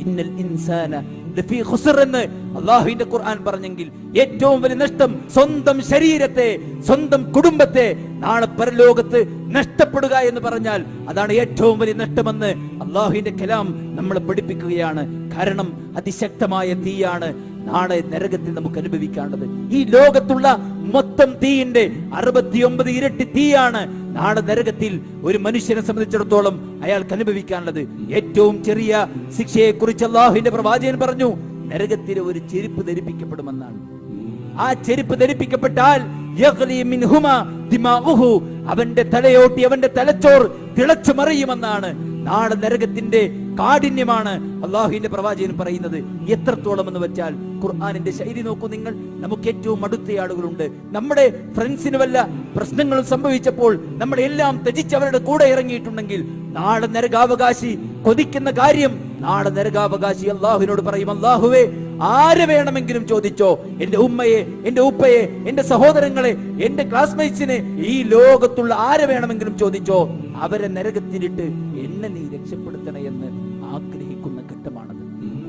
ഇന്നൽ ഇൻസാന ലഫീ ഖുസ്ർ എന്ന് അള്ളാഹുവിന്റെ ഖുർആൻ പറഞ്ഞെങ്കിൽ ഏറ്റവും വലിയ നഷ്ടം സ്വന്തം ശരീരത്തെ സ്വന്തം കുടുംബത്തെ നാളെ പരലോകത്ത് നഷ്ടപ്പെടുക എന്ന് പറഞ്ഞാൽ അതാണ് ഏറ്റവും വലിയ നഷ്ടമെന്ന് അള്ളാഹുവിന്റെ കലാം നമ്മളെ പഠിപ്പിക്കുകയാണ് കാരണം അതിശക്തമായ തീയാണ് നാളെ നരകത്തിൽ നമുക്ക് അനുഭവിക്കാനുള്ളത് ഈ ലോകത്തുള്ള മൊത്തം തീയിന്റെ അറുപത്തിയൊമ്പത് ഇരട്ടി തീയാണ് നാളെ നരകത്തിൽ ഒരു മനുഷ്യനെ സംബന്ധിച്ചിടത്തോളം അയാൾക്ക് അനുഭവിക്കാനുള്ളത് ഏറ്റവും ചെറിയ ശിക്ഷയെ കുറിച്ച് അള്ളാഹുവിന്റെ പ്രവാചകൻ പറഞ്ഞു നരകത്തിൽ ഒരു ചെരുപ്പ് ധരിപ്പിക്കപ്പെടുമെന്നാണ് ആ ചെരുപ്പ് ധരിപ്പിക്കപ്പെട്ടാൽ യഗ്ലി മിൻഹുമാ ദിമാഉഹു. അവന്റെ തലയോട്ടി അവന്റെ തലച്ചോർ തിളച്ചു മറിയുമെന്നാണ് നാളെ നരകത്തിന്റെ കാഠിന്യമാണ് അള്ളാഹുവിന്റെ പ്രവാചകൻ പറയുന്നത് എത്രത്തോളം എന്ന് വെച്ചാൽ ഖുർആാനിന്റെ ശൈലി നോക്കൂ നിങ്ങൾ നമുക്ക് ഏറ്റവും അടുത്ത ആളുകളുണ്ട് നമ്മുടെ ഫ്രണ്ട്സിന് വല്ല പ്രശ്നങ്ങളും സംഭവിച്ചപ്പോൾ നമ്മളെല്ലാം ത്യജിച്ച് അവരുടെ കൂടെ ഇറങ്ങിയിട്ടുണ്ടെങ്കിൽ നാളെ നരകാവകാശി കൊതിക്കുന്ന കാര്യം നാളെ നരകാവകാശി അള്ളാഹുവിനോട് പറയും അള്ളാഹുവേ ആര് വേണമെങ്കിലും ചോദിച്ചോ എന്റെ ഉമ്മയെ എന്റെ ഉപ്പയെ എന്റെ സഹോദരങ്ങളെ എന്റെ ക്ലാസ്മേറ്റ്സിനെ ഈ ലോകത്തുള്ള ആരെ വേണമെങ്കിലും ചോദിച്ചോ അവരെ നരകത്തിലിട്ട് എന്നെ നീ രക്ഷപ്പെടുത്തണേ എന്ന് ആഗ്രഹിക്കുന്ന ഘട്ടമാണത്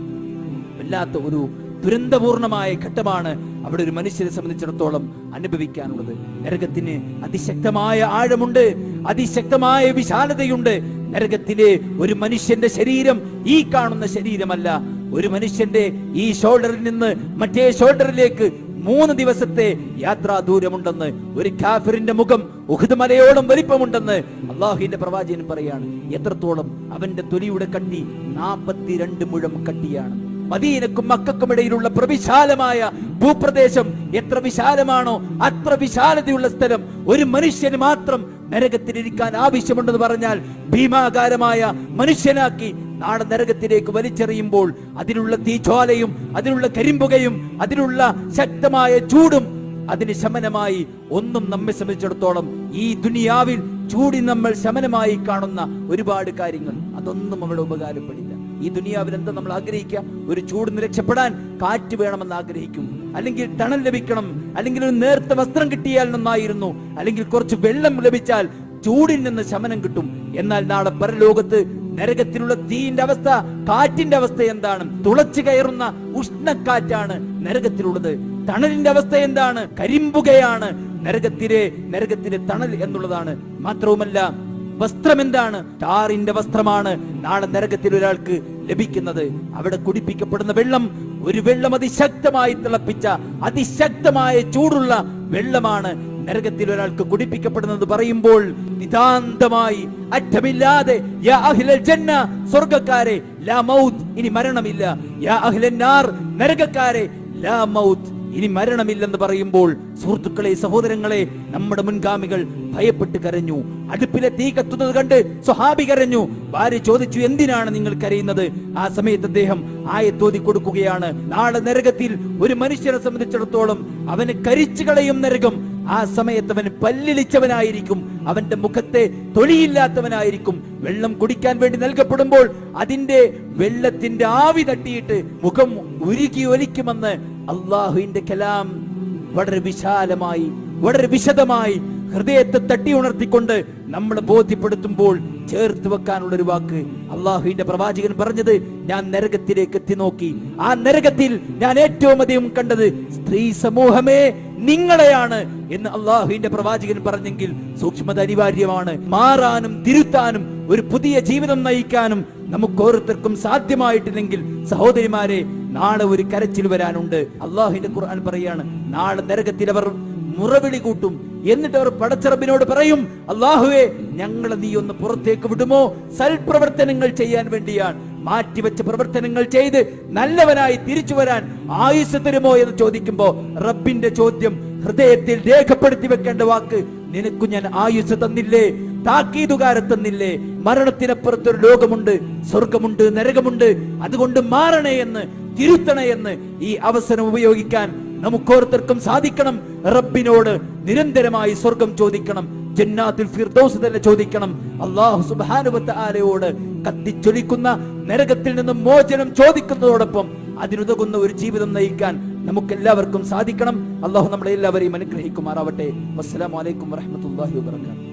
വല്ലാത്ത ഒരു ദുരന്തപൂർണമായ ഘട്ടമാണ് അവിടെ ഒരു മനുഷ്യനെ സംബന്ധിച്ചിടത്തോളം അനുഭവിക്കാനുള്ളത് നരകത്തിന് അതിശക്തമായ ആഴമുണ്ട് അതിശക്തമായ വിശാലതയുണ്ട് നരകത്തിലെ ഒരു മനുഷ്യന്റെ ശരീരം ഈ കാണുന്ന ശരീരമല്ല ഒരു മനുഷ്യന്റെ ഈ ഷോൾഡറിൽ നിന്ന് മറ്റേ ഷോൾഡറിലേക്ക് മൂന്ന് ദിവസത്തെ യാത്രാ ദൂരമുണ്ടെന്ന് ഒരു കാഫിറിന്റെ മുഖം ഉഹുദ് മലയോളം വലിപ്പമുണ്ടെന്ന് അള്ളാഹുവിന്റെ പ്രവാചകൻ പറയാണ് എത്രത്തോളം അവന്റെ തൊലിയുടെ കട്ടി നാപ്പത്തിരണ്ട് മുഴം കട്ടിയാണ് മദീനക്കും മക്കൾക്കും ഇടയിലുള്ള പ്രവിശാലമായ ഭൂപ്രദേശം എത്ര വിശാലമാണോ അത്ര വിശാലതയുള്ള സ്ഥലം ഒരു മനുഷ്യന് മാത്രം നരകത്തിലിരിക്കാൻ ആവശ്യമുണ്ടെന്ന് പറഞ്ഞാൽ ഭീമാകാരമായ മനുഷ്യനാക്കി നാളെ നരകത്തിലേക്ക് വലിച്ചെറിയുമ്പോൾ അതിലുള്ള തീജ്വാലയും അതിലുള്ള കരിമ്പുകയും അതിലുള്ള ശക്തമായ ചൂടും അതിന് ശമനമായി ഒന്നും നമ്മെ സംബന്ധിച്ചിടത്തോളം ഈ ദുനിയാവിൽ ചൂടി നമ്മൾ ശമനമായി കാണുന്ന ഒരുപാട് കാര്യങ്ങൾ അതൊന്നും അവിടെ ഉപകാരപ്പെടില്ല ഈ ദുനിയാവിൽ എന്താ നമ്മൾ ആഗ്രഹിക്കുക ഒരു ചൂട് നിന്ന് രക്ഷപ്പെടാൻ കാറ്റ് വേണമെന്ന് ആഗ്രഹിക്കും അല്ലെങ്കിൽ തണൽ ലഭിക്കണം അല്ലെങ്കിൽ ഒരു നേർത്ത വസ്ത്രം കിട്ടിയാൽ നന്നായിരുന്നു അല്ലെങ്കിൽ കുറച്ച് വെള്ളം ലഭിച്ചാൽ ചൂടിൽ നിന്ന് ശമനം കിട്ടും എന്നാൽ നാളെ പരലോകത്ത് നരകത്തിലുള്ള തീയിന്റെ അവസ്ഥ കാറ്റിന്റെ അവസ്ഥ എന്താണ് തുളച്ചു കയറുന്ന ഉഷ്ണക്കാറ്റാണ് നരകത്തിലുള്ളത് തണലിന്റെ അവസ്ഥ എന്താണ് കരിമ്പുകയാണ് നരകത്തിലെ നരകത്തിലെ തണൽ എന്നുള്ളതാണ് മാത്രവുമല്ല വസ്ത്രം എന്താണ് ടാറിന്റെ വസ്ത്രമാണ് നാളെ നരകത്തിൽ ഒരാൾക്ക് ലഭിക്കുന്നത് അവിടെ കുടിപ്പിക്കപ്പെടുന്ന വെള്ളം ഒരു വെള്ളം അതിശക്തമായി തിളപ്പിച്ച അതിശക്തമായ ചൂടുള്ള വെള്ളമാണ് നരകത്തിൽ ഒരാൾക്ക് കുടിപ്പിക്കപ്പെടുന്നത് പറയുമ്പോൾ നിതാന്തമായി അറ്റമില്ലാതെ യാ അഹ്ലൽ ജന്ന സ്വർഗക്കാരെ ലാ മൗത്ത് ഇനി മരണമില്ല യാ അഹ്ലൻ നാർ നരകക്കാരെ ലാ മൗത്ത് ഇനി മരണമില്ലെന്ന് പറയുമ്പോൾ സുഹൃത്തുക്കളെ സഹോദരങ്ങളെ നമ്മുടെ മുൻഗാമികൾ ഭയപ്പെട്ട് കരഞ്ഞു അടുപ്പിലെ തീ കത്തുന്നത് കണ്ട് സ്വഹാബി കരഞ്ഞു ഭാര്യ ചോദിച്ചു എന്തിനാണ് നിങ്ങൾ കരയുന്നത് ആ സമയത്ത് അദ്ദേഹം ആയത്തോതി കൊടുക്കുകയാണ് നാളെ നരകത്തിൽ ഒരു മനുഷ്യനെ സംബന്ധിച്ചിടത്തോളം അവന് കരിച്ചു കളയും നരകം ആ സമയത്ത് അവൻ പല്ലിളിച്ചവനായിരിക്കും അവന്റെ മുഖത്തെ തൊലിയില്ലാത്തവനായിരിക്കും വെള്ളം കുടിക്കാൻ വേണ്ടി നൽകപ്പെടുമ്പോൾ അതിന്റെ വെള്ളത്തിന്റെ ആവി തട്ടിയിട്ട് മുഖം ഉരുകി ഒലിക്കുമെന്ന് അള്ളാഹുവിന്റെ കലാം വളരെ വിശാലമായി വളരെ വിശദമായി ഹൃദയത്തെ തട്ടി ഉണർത്തിക്കൊണ്ട് നമ്മളെ ബോധ്യപ്പെടുത്തുമ്പോൾ ചേർത്ത് വെക്കാനുള്ള ഒരു വാക്ക് അള്ളാഹുവിന്റെ പ്രവാചകൻ പറഞ്ഞത് ഞാൻ നരകത്തിലേക്ക് എത്തി നോക്കി ആ നരകത്തിൽ ഞാൻ ഏറ്റവും അധികം കണ്ടത് സ്ത്രീ സമൂഹമേ നിങ്ങളെയാണ് എന്ന് അള്ളാഹുവിന്റെ പ്രവാചകൻ പറഞ്ഞെങ്കിൽ സൂക്ഷ്മത അനിവാര്യമാണ് മാറാനും തിരുത്താനും ഒരു പുതിയ ജീവിതം നയിക്കാനും നമുക്ക് ഓരോരുത്തർക്കും സാധ്യമായിട്ടില്ലെങ്കിൽ സഹോദരിമാരെ നാളെ ഒരു കരച്ചിൽ വരാനുണ്ട് അള്ളാഹുവിന്റെ ഖുർആൻ പറയാണ് നാളെ നരകത്തിൽ അവർ മുറവിളി കൂട്ടും എന്നിട്ട് അവർ പടച്ചിറബിനോട് പറയും അള്ളാഹുവേ ഞങ്ങളെ നീ ഒന്ന് പുറത്തേക്ക് വിടുമോ സൽപ്രവർത്തനങ്ങൾ ചെയ്യാൻ വേണ്ടിയാണ് മാറ്റിവെച്ച പ്രവർത്തനങ്ങൾ ചെയ്ത് നല്ലവനായി തിരിച്ചു വരാൻ ആയുസ് തരുമോ എന്ന് ചോദിക്കുമ്പോ റബ്ബിന്റെ ചോദ്യം ഹൃദയത്തിൽ രേഖപ്പെടുത്തി വെക്കേണ്ട വാക്ക് നിനക്കു ഞാൻ ആയുസ് തന്നില്ലേ താക്കീതുകാരെ തന്നില്ലേ മരണത്തിനപ്പുറത്തൊരു ലോകമുണ്ട് സ്വർഗമുണ്ട് നരകമുണ്ട് അതുകൊണ്ട് മാറണേ എന്ന് തിരുത്തണേ എന്ന് ഈ അവസരം ഉപയോഗിക്കാൻ നമുക്കോരോരുത്തർക്കും സാധിക്കണം റബ്ബിനോട് നിരന്തരമായി സ്വർഗം ചോദിക്കണം ജന്നാത്തിൽ ഫിർദൗസ് തന്നെ ചോദിക്കണം അള്ളാഹു സുബാനുവത്ത ആലയോട് കത്തിച്ചൊലിക്കുന്ന നരകത്തിൽ നിന്ന് മോചനം ചോദിക്കുന്നതോടൊപ്പം അതിനുതകുന്ന ഒരു ജീവിതം നയിക്കാൻ നമുക്ക് എല്ലാവർക്കും സാധിക്കണം അള്ളാഹു നമ്മളെ എല്ലാവരെയും അനുഗ്രഹിക്കുമാറാവട്ടെ വസ്സലാമലൈക്കും വറഹമത്തല്ലാഹി വാബർക്കാത്തു